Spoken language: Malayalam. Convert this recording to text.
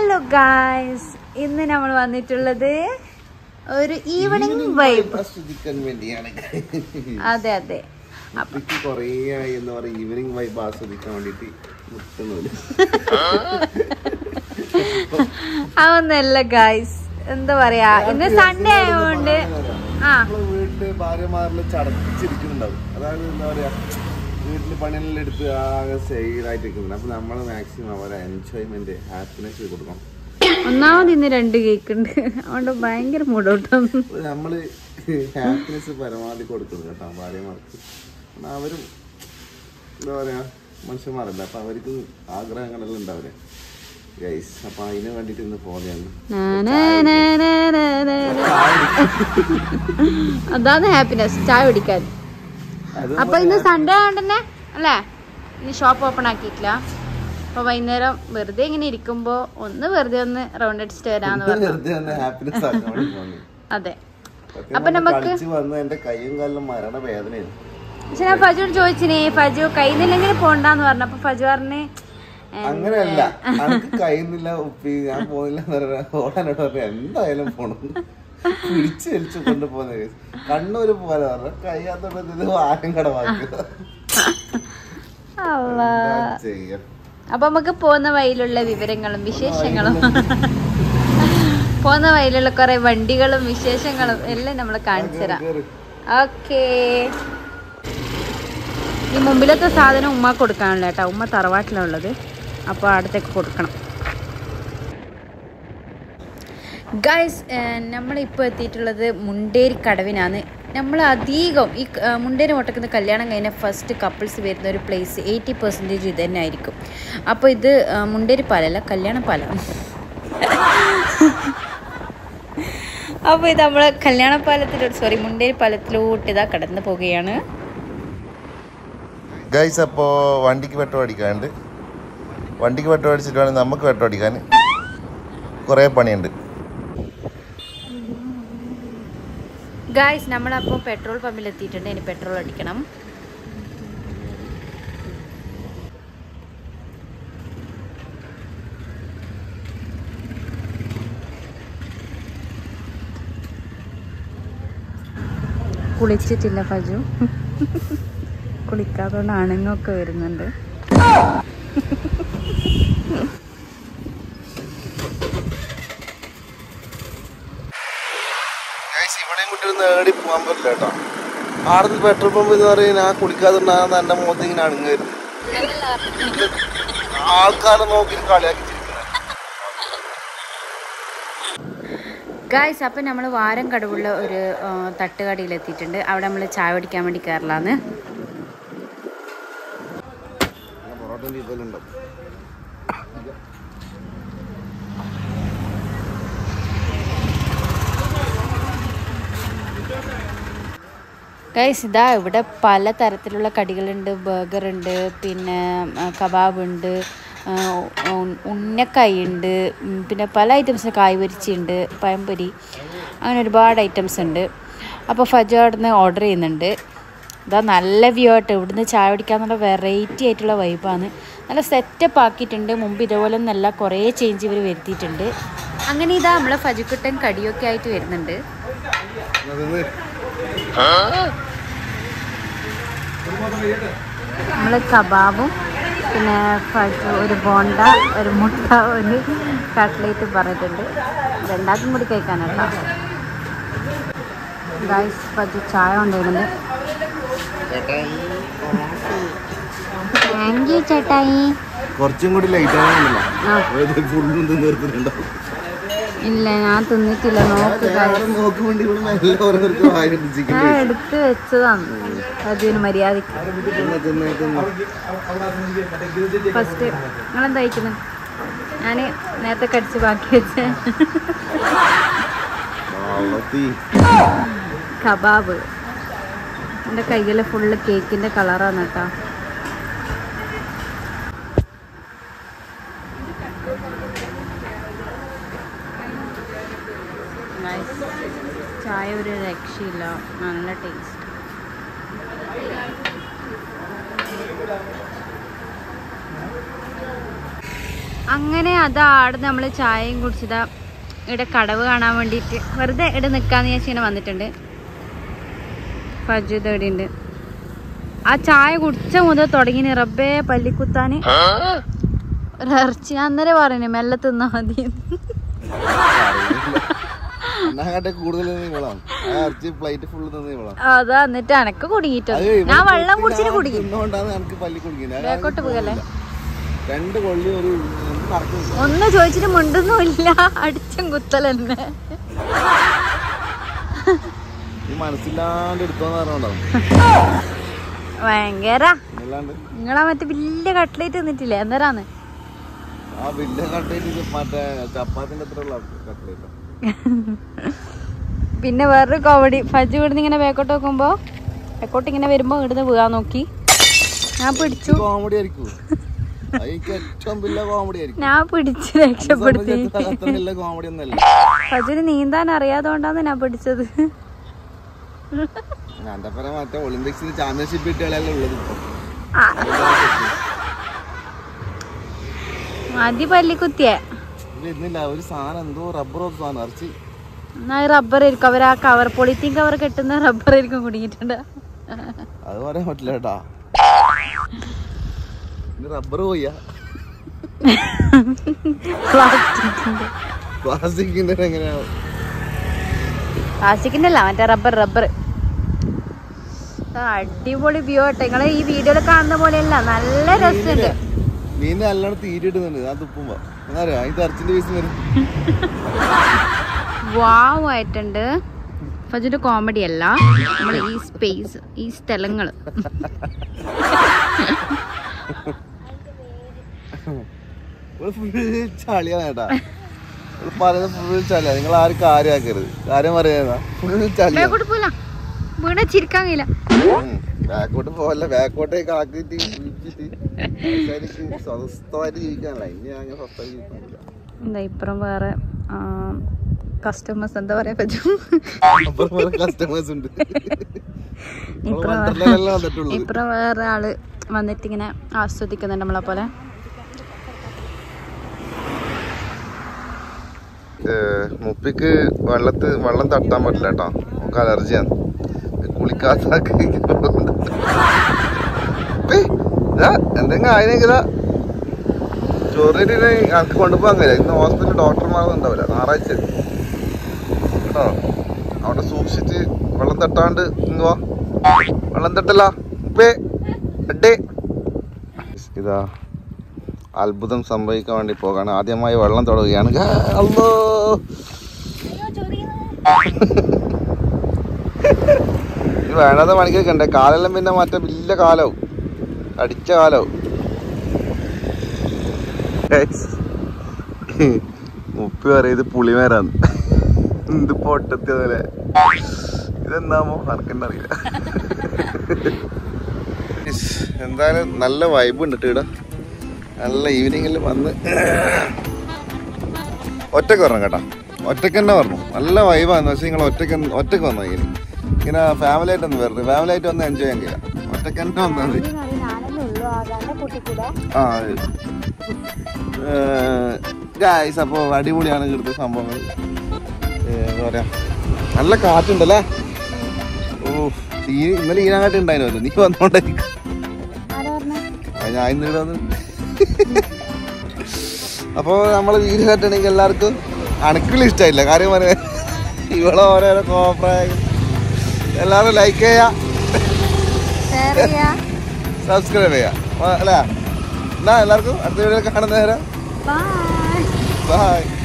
ഹലോ ഗായ്സ് ഇന്ന് നമ്മൾ വന്നിട്ടുള്ളത് ഒരു ഈവനിങ് വൈബ് ആസ്വദിക്കാൻ വേണ്ടിയാണ് അതെ അതെ കുട്ടിക്ക് കുറേ ആയി എന്ന് പറയും ഈവനിങ് വൈബ് ആസ്വദിക്കാൻ വേണ്ടിട്ട് മുട്ടുന്നില്ല അതൊന്നല്ല ഗായ്സ് എന്താ പറയാ ഇന്ന് സൺഡേ ആയതുകൊണ്ട് ആ നമ്മളെ വീട്ടില് ഭാര്യമാരില് ചടച്ചിരിക്കുന്നുണ്ടാവും അതായത് എന്താ പറയാ വീട്ടില് പണിയെല്ലാം എടുത്ത് ആകെ സൈഡായിട്ട് നിൽക്കുന്നുണ്ട് അപ്പൊ നമ്മള് മാക്സിമം അവരെ എൻജോയ്മെന്റ് ഹാപ്പിനെസ് കൊടുക്കണം ഒന്നാമത് ഇന്ന് രണ്ട് കേക്ക് ഉണ്ട് അതുകൊണ്ട് ഭയങ്കര മൂടോട്ടം അപ്പൊ നമ്മള് ഹാപ്പിനെസ് പരമാവധി കൊടുക്കുന്നു കേട്ടോ ഭാര്യമാർക്ക് കാരണം അവരും എന്താ പറയാ മനുഷ്യന്മാരല്ല അപ്പൊ അവർക്ക് ആഗ്രഹങ്ങളെല്ലാം ഉണ്ടാവില്ലേ ഗൈസ് അപ്പൊ അതിന് വേണ്ടിട്ട് ഇന്ന് പോലെയാണ് അതാണ് ഹാപ്പിനെസ് ചായ കുടിക്കാൻ അത് അപ്പൊ ഇന്ന് സൺഡേ ആയതുകൊണ്ട് തന്നെ അല്ലേ ഇനി ഷോപ്പ് ഓപ്പൺ ആക്കിയിട്ടില്ല അപ്പൊ വൈകുന്നേരം വെറുതെ ഇങ്ങനെ ഇരിക്കുമ്പോ ഒന്ന് വെറുതെ ഒന്ന് റൗണ്ട് അടിച്ചിട്ട് വരാന്ന് പറഞ്ഞു വെറുതെ ഒന്ന് ഹാപ്പിനെസ് ആക്കാൻ വേണ്ടി പോന്നു അതെ സത്യം അപ്പൊ പറഞ്ഞാ നമുക്ക് കളിച്ച് വന്ന് എന്റെ കയ്യും കാലിലും മരണ വേദനയായിരുന്നു പക്ഷെ ഞാൻ ഫജുയോട് ചോദിച്ചിനെ ഫജു കയ്യിന്നില്ലെങ്കിൽ പോണ്ടെന്ന് പറഞ്ഞു അപ്പൊ ഫജു പറഞ്ഞ് അങ്ങനെയല്ല എനിക്ക് കഴിയുന്നില്ല ഉപ്പി ഞാൻ പോകുന്നില്ല എന്ന് പറഞ്ഞാൽ ഓടാനോട് പറഞ്ഞു എന്തായാലും പോണം പിടിച്ചു വലിച്ചു കൊണ്ടുപോകുന്ന കണ്ണൂര് പോലെ പറഞ്ഞു കഴിയാത്തോണ്ട് ഇത് വാരം കടവാക്കുക അള്ളാ. എന്താ ചെയ്യാ അപ്പൊ നമുക്ക് പോകുന്ന വഴിയിലുള്ള വിവരങ്ങളും വിശേഷങ്ങളും പോകുന്ന വഴിയിലുള്ള കുറെ വണ്ടികളും വിശേഷങ്ങളും എല്ലാം നമ്മൾ കാണിച്ചു തരാം കേറ്. ഓക്കേ ഈ മുമ്പിലത്തെ സാധനം ഉമ്മ കൊടുക്കാനുള്ള കേട്ടോ ഉമ്മ തറവാട്ടിലാണ് ഉള്ളത് അപ്പോൾ അടുത്തേക്ക് കൊടുക്കണം ഗൈസ് നമ്മളിപ്പോൾ എത്തിയിട്ടുള്ളത് മുണ്ടേരി കടവിനാണ് നമ്മൾ അധികം ഈ ആ, മുണ്ടേരി മുട്ടക്കുന്ന കല്യാണം കഴിഞ്ഞ ഫസ്റ്റ് കപ്പിൾസ് വരുന്ന ഒരു പ്ലേസ് എയ്റ്റി പെർസെൻറ്റേജ് ഇത് തന്നെ ആയിരിക്കും അപ്പോൾ ഇത് ആ, മുണ്ടേരി പാലല്ല കല്യാണ പാലം അപ്പോൾ ഇത് നമ്മൾ കല്യാണപ്പാലത്തിലോട്ട് സോറി മുണ്ടേരി പാലത്തിലോട്ട് ഇതാ കടന്നു പോവുകയാണ് ഗൈസ് അപ്പോൾ വണ്ടിക്ക് പെട്രോൾ അടിക്കാനുണ്ട് വണ്ടിക്ക് പെട്രോൾ അടിച്ചിട്ട് വേണം നമുക്ക് പെട്രോൾ അടിക്കാൻ കുറേ പണിയുണ്ട് ഗായ്സ് നമ്മളപ്പോൾ പെട്രോൾ പമ്പിൽ എത്തിയിട്ടുണ്ട് ഇനി പെട്രോൾ അടിക്കണം കുളിച്ചിട്ടില്ല ഫജു കുളിക്കാത്തതുകൊണ്ട് അണുങ്ങൊക്കെ വരുന്നുണ്ട് ഗൈസ് ഇവിടെയും കുട്ടികൾ നേടി പോകാൻ പറ്റില്ല കേട്ടോ ആടുന്ന് പെട്രോൾ പമ്പ് എന്ന് പറയുന്നത് ഞാൻ കുളിക്കാതുണ്ടാകുന്ന എൻ്റെ മുഖത്ത് ഇങ്ങനെ അണുങ്ങരുത് ആൾക്കാരെ നോക്കി കളിയാക്കി ചിരിക്കുന്നത് ഗായ്സ് അപ്പം നമ്മൾ വാരം കടവുള്ള ഒരു ആ, തട്ടുകടയിൽ എത്തിയിട്ടുണ്ട് അവിടെ നമ്മൾ ചായ കുടിക്കാൻ വേണ്ടി കയറലാന്ന് പൊറോട്ട ബീഫെല്ലാം ഉണ്ടാവും ഗൈസ് ഇതാ ഇവിടെ പല തരത്തിലുള്ള കടികളുണ്ട് ബർഗർ ഉണ്ട് പിന്നെ കബാബ് ഉണ്ട് ആ, ഉ- ഉന്നക്കായി ഉണ്ട് ഉം, പിന്നെ പല ഐറ്റംസ് കായ് പൊരിച്ചുണ്ട് പഴംപൊരി അങ്ങനെ ഒരുപാട് ഐറ്റംസ് ഉണ്ട് അപ്പോൾ ഫജു അവിടെ നിന്ന് ഓർഡർ ചെയ്യുന്നുണ്ട് ഇതാ നല്ല വ്യൂ ആയിട്ട് ഇവിടുന്ന് ചായ കുടിക്കാന്നുള്ള വെറൈറ്റി ആയിട്ടുള്ള വൈബാണ് നല്ല സെറ്റപ്പ് ആക്കിയിട്ടുണ്ട് മുമ്പ് ഇതുപോലെ ഒന്നല്ല കുറേ ചേഞ്ച് ഇവർ വരുത്തിയിട്ടുണ്ട് അങ്ങനെ ഇതാ നമ്മളെ ഫജുക്കുട്ടൻ കടിയൊക്കെ ആയിട്ട് വരുന്നുണ്ട് നമ്മൾ കബാബും പിന്നെ ഫജ് ഒരു ബോണ്ട ഒരു മുട്ട ഒരു കട്ട്ലേറ്റ് പറഞ്ഞിട്ടുണ്ട് രണ്ടാക്കും കൂടി കഴിക്കാനട്ടോ ഗൈസ് ഫജ് ചായ കൊണ്ടുവരുന്നുണ്ട് താങ്ക് യു ചേട്ടായി കുറച്ചും കൂടി ലൈറ്റ് ആണെന്നില്ല ആ. ഫുള്ളും നിർത്തുന്നുണ്ടാവും ഇല്ല ഞാൻ തിന്നിട്ടില്ല നോക്ക് guys. നോക്ക് വേണ്ടി ഇവിടെ നല്ല ഓരോരുത്തർക്ക് വായ ഞാൻ ചിക്കൻ എടുത്ത് വെച്ചതാണ് ഫജുവിന് മര്യാദയ്ക്ക് തിന്ന് തിന്ന് തിന്ന് ഫസ്റ്റ് നിങ്ങളെന്താ കഴിക്കുന്നത് ഞാൻ നേരത്തെ കടിച്ച് ബാക്കി വെച്ച വളർത്തി കബാബ് എൻ്റെ കയ്യിൽ ഫുള്ള് കേക്കിൻ്റെ കളറാണ് കേട്ടോ Guys, ചായ ഒരു രക്ഷയില്ല നല്ല ടേസ്റ്റ് അങ്ങനെ അതാ ആടെ നമ്മൾ ചായയും കുടിച്ചതാ ഇവിടെ കടവ് കാണാൻ വേണ്ടിയിട്ട് വെറുതെ ഇവിടെ നിൽക്കാന്ന് വിചാരിച്ച് ഇങ്ങനെ വന്നിട്ടുണ്ട് ഫജു ഇവിടെ ഉണ്ട് ആ ചായ കുടിച്ച മുതൽ തുടങ്ങി റബ്ബേ പല്ലിക്കുത്താന് ഒരു ഇറച്ചി ഞാൻ അന്നേരം പറഞ്ഞു മെല്ലെ തിന്നാ മതി എന്നാകട്ടെ കൂടുതൽ നിന്ന് ഇവളാം ആ ഇറച്ചി പ്ലേറ്റ് ഫുള്ള് നിന്ന് ഇവളാം അതാ എന്നിട്ട് എനക്ക് കുടുങ്ങിയിട്ടുണ്ട് ഞാൻ വെള്ളം കുടിച്ചിട്ട് കുടുങ്ങി തിന്നോണ്ടാണ് എനിക്ക് പല്ലി കുടിക്കുന്നത് ബാക്കോട്ട് പോകല്ലേ രണ്ട് കൊള്ളി ഒരു കറക്കും ഒന്ന് ചോദിച്ചിട്ട് മുണ്ടൊന്നുമില്ല അടിച്ചും കുത്തലെന്നെ ഈ മനസ്സില്ലാണ്ട് എടുത്തോന്ന് പറഞ്ഞോണ്ടാവും ഭയങ്കര അല്ലാണ്ട് നിങ്ങളാ മറ്റേ വലിയ കട്ട്ലേറ്റ് തിന്നിട്ടില്ലേ എന്തരാന്ന് ആ വലിയ കട്ട്ലേറ്റ് മറ്റേ ചപ്പാത്തിന്റെ അത്ര ഉള്ള കട്ട്ലേറ്റ് പിന്നെ വേറൊരു കോമഡി ഫജ് ഇവിടുന്ന് ഇങ്ങനെ ബാക്കോട്ട് നോക്കുമ്പോ ബാക്കോട്ട് ഇങ്ങനെ വരുമ്പോ ഇവിടുന്ന് വീഴാൻ നോക്കി ഞാൻ പിടിച്ചു കോമഡി ആയിരിക്കും അത് എനിക്ക് ഏറ്റവും വലിയ കോമഡി ആയിരിക്കും ഞാൻ പിടിച്ച് രക്ഷപ്പെടുത്തി അത്ര വലിയ കോമഡി ഒന്നല്ല ഫജിന് നീന്താൻ അറിയാത്തോണ്ടാന്ന് ഞാൻ പിടിച്ചത് എന്താ പറയാ മറ്റേ ഒളിമ്പിക്സിന് ചാമ്പ്യൻഷിപ്പ് കിട്ടിയാലല്ലേ ഉള്ളത് ഇപ്പൊ ആ, മതി പല്ലിക്കുത്തിയേ ഇത് ഇന്നില്ല ഒരു സാധനം എന്തോ റബ്ബറോ സാധനം ഇറച്ചി എന്നാ റബ്ബർ ആയിരിക്കും അവർ ആ കവർ പൊളിത്തീൻ കവർ കെട്ടുന്ന റബ്ബർ ആയിരിക്കും കുടുങ്ങിയിട്ടുണ്ട് അത് പറയാൻ പറ്റില്ല കേട്ടാ ഇനി റബ്ബർ പോയാ പ്ലാസ്റ്റിക്കിന്റെ പ്ലാസ്റ്റിക്കിന്റെ എങ്ങനെയാ പ്ലാസ്റ്റിക്കിന്റെ അല്ല മറ്റേ റബ്ബർ റബ്ബർ അടിപൊളി വ്യൂ ആട്ടെ നിങ്ങളെ ഈ വീഡിയോയിൽ കാണുന്ന പോലെയല്ല നല്ല രസമുണ്ട് മീൻ നല്ലോണം തീരിടുന്നുണ്ട് ആ തുപ്പുമ്പോ എന്നറിയാ ഇത് ഇറച്ചിന്റെ പീസ് വരും വാവ് ആയിട്ടുണ്ട് ഫജിന്റെ കോമഡി അല്ല നമ്മൾ ഈ സ്പേസ് ഈ സ്ഥലങ്ങൾ ഫുൾ ചളിയാണ് കേട്ടാ ഇവള് പറയുന്നത് ഫുൾ ചളിയാ നിങ്ങൾ ആരും കാര്യമാക്കരുത് കാര്യം പറയുന്നതാ ഫുൾ ചളിയാ ബാക്കോട്ട് പോല വീണ ചിരിക്കാൻ കഴിയില്ല ബാക്കോട്ട് പോവല്ല ബാക്കോട്ടേക്ക് ആക്കിയിട്ട് വീഴ്ചിട്ട് ആൾക്കാർക്ക് സ്വസ്ഥമായിട്ട് ജീവിക്കാനല്ല ഇനി അങ്ങനെ സ്വസ്ഥമായിട്ട് ജീവിക്കാനില്ല എന്താ ഇപ്പുറം വേറെ കസ്റ്റമേഴ്സ് എന്താ പറയാ പറ്റും അപ്പുറം വേറെ കസ്റ്റമേഴ്സ് ഉണ്ട് ഇപ്പുറം വണ്ടർലയിലല്ലേ വന്നിട്ടുള്ളത് ഇപ്പുറം വേറെ ആള് വന്നിട്ട് ഇങ്ങനെ ആസ്വദിക്കുന്നുണ്ട് നമ്മളെ പോലെ മുപ്പിക്ക് വെള്ളത്ത് വെള്ളം തട്ടാൻ പറ്റില്ല കേട്ടോ നമുക്ക് അലർജിയാണ് കുളിക്കാത്ത എന്തെങ്കിലും ആയിരുന്നെങ്കിലാ ചോറിന് ആൾക്ക് കൊണ്ടുപോകാൻ കഴിയില്ല ഇന്ന് ഹോസ്പിറ്റലിൽ ഡോക്ടർമാരൊന്നും ഉണ്ടാവില്ല ഞായറാഴ്ച കേട്ടോ അവിടെ സൂക്ഷിച്ച് വെള്ളം തട്ടാണ്ട് ഇങ്ങ് വാ വെള്ളം തട്ടല്ല ഉപ്പേ എട്ടേ ഇതാ അത്ഭുതം സംഭവിക്കാൻ വേണ്ടി പോകാണ് ആദ്യമായി വെള്ളം തൊടുകയാണ് ഗാ, അല്ലോ ഇത് വേണ്ടാത്ത പണിക്കൊക്കെ ഉണ്ട് കാലെല്ലാം പിന്നെ മറ്റേ വലിയ കാലാവും അടിച്ച കാലാവും Guys, മുപ്പി പറയും ഇത് പുളിമേരാന്ന് എന്ത് പൊട്ടത്തിയതല്ലേ ഇതെന്താമോ നടക്കണ്ട അറിയില്ല Guys, എന്തായാലും നല്ല വൈബ് ഉണ്ട് ഇവിടെ നല്ല ഈവനിങ്ങിൽ വന്ന് ഒറ്റക്ക് വരണം കേട്ടോ ഒറ്റക്ക് തന്നെ വരണം നല്ല വൈബാന്ന് പക്ഷേ നിങ്ങൾ ഒറ്റക്ക് ഒറ്റക്ക് വന്നോ ഇനി ഇങ്ങനെ ഫാമിലി ആയിട്ടൊന്നും വരരുത് ഫാമിലി ആയിട്ട് വന്ന് എൻജോയ് ചെയ്യാൻ കഴിയാം ഒറ്റക്ക് തന്നെ വന്നാൽ മതി ആ ഗായ്സ് അപ്പോൾ അടിപൊളിയാണ് ഇവിടുത്തെ സംഭവങ്ങൾ ഏ, എന്താ പറയാ നല്ല കാറ്റുണ്ടല്ലേ ഓ ഈ ഇന്നലെ ഈനാകാട്ട് ഉണ്ടായിരുന്നു നീ വന്നോണ്ടായിരിക്കും ആ, ഞാൻ ഇന്ന് ഇവിടെ വന്ന് അപ്പോൾ നമ്മൾ വീഡിയോ കട്ടണമെങ്കിൽ എല്ലാവർക്കും അണക്കിൽ ഇഷ്ടമായില്ല കാര്യം പറയാൻ ഇവിടെ ഓരോരോ കോപ്രായം എല്ലാവരും ലൈക്ക് ചെയ്യുക സബ്സ്ക്രൈബ് ചെയ്യുക അല്ലേ എന്നാ എല്ലാവർക്കും അടുത്ത വീഡിയോ കാണുന്ന നേരം ബൈ ബൈ